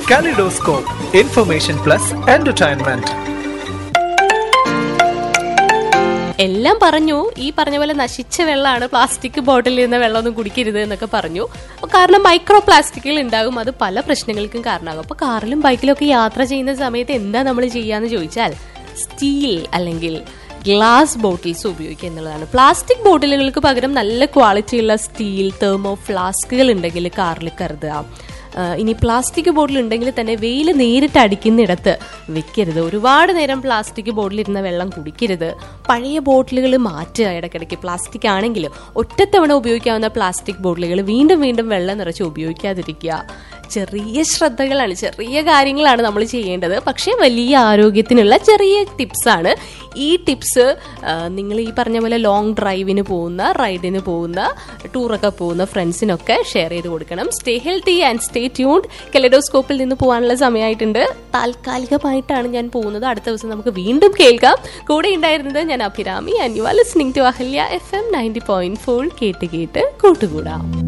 Kaleidoscope, information plus entertainment. എല്ലാം പറഞ്ഞു ഈ പറഞ്ഞ പോലെ നശിച്ച വെള്ളമാണ് പ്ലാസ്റ്റിക് ബോട്ടിലിൽ നിന്ന് വെള്ളമൊന്നും കുടിക്കരുത് എന്നൊക്കെ പറഞ്ഞു കാരണം മൈക്രോ പ്ലാസ്റ്റിക്കുകൾ ഉണ്ടാകും അത് പല പ്രശ്നങ്ങൾക്കും കാരണമാകും അപ്പൊ കാറിലും ബൈക്കിലും ഒക്കെ യാത്ര ചെയ്യുന്ന സമയത്ത് എന്താ നമ്മൾ ചെയ്യാന്ന് ചോദിച്ചാൽ സ്റ്റീൽ അല്ലെങ്കിൽ ഗ്ലാസ് ബോട്ടിൽസ് ഉപയോഗിക്കുക എന്നുള്ളതാണ് പ്ലാസ്റ്റിക് ബോട്ടിലുകൾക്ക് പകരം നല്ല ക്വാളിറ്റിയുള്ള സ്റ്റീൽ തെർമോ ഫ്ലാസ്കുകൾ ഉണ്ടെങ്കിൽ കാറിൽ കരുതുക ആ, ഇനി പ്ലാസ്റ്റിക് ബോട്ടിൽ ഉണ്ടെങ്കിൽ തന്നെ വെയിൽ നേരിട്ട് അടിക്കുന്നിടത്ത് വെക്കരുത് ഒരുപാട് നേരം പ്ലാസ്റ്റിക് ബോട്ടിലിരുന്ന വെള്ളം കുടിക്കരുത് പഴയ ബോട്ടിലുകൾ മാറ്റുക ഇടയ്ക്കിടയ്ക്ക് പ്ലാസ്റ്റിക് ആണെങ്കിലും ഒറ്റത്തവണ ഉപയോഗിക്കാവുന്ന പ്ലാസ്റ്റിക് ബോട്ടിലുകൾ വീണ്ടും വീണ്ടും വെള്ളം നിറച്ച് ഉപയോഗിക്കാതിരിക്കുക ചെറിയ ശ്രദ്ധകളാണ് ചെറിയ കാര്യങ്ങളാണ് നമ്മൾ ചെയ്യേണ്ടത് പക്ഷേ വലിയ ആരോഗ്യത്തിനുള്ള ചെറിയ ടിപ്സാണ് ഈ ടിപ്സ് നിങ്ങൾ ഈ പറഞ്ഞ പോലെ ലോങ് ഡ്രൈവിന് പോകുന്ന റൈഡിന് പോകുന്ന ടൂറൊക്കെ പോകുന്ന ഫ്രണ്ട്സിനൊക്കെ ഷെയർ ചെയ്ത് കൊടുക്കണം stay healthy and stay tuned കെലഡോസ്കോപ്പിൽ നിന്ന് പോകാനുള്ള സമയമായിട്ടുണ്ട് താൽക്കാലികമായിട്ടാണ് ഞാൻ പോകുന്നത് അടുത്ത ദിവസം നമുക്ക് വീണ്ടും കേൾക്കാം കൂടെ ഉണ്ടായിരുന്നത് ഞാൻ Abhirami and you are listening to Ahalya FM ninety point four ഫോർ കേട്ട് കേട്ട് കൂട്ടുകൂടാം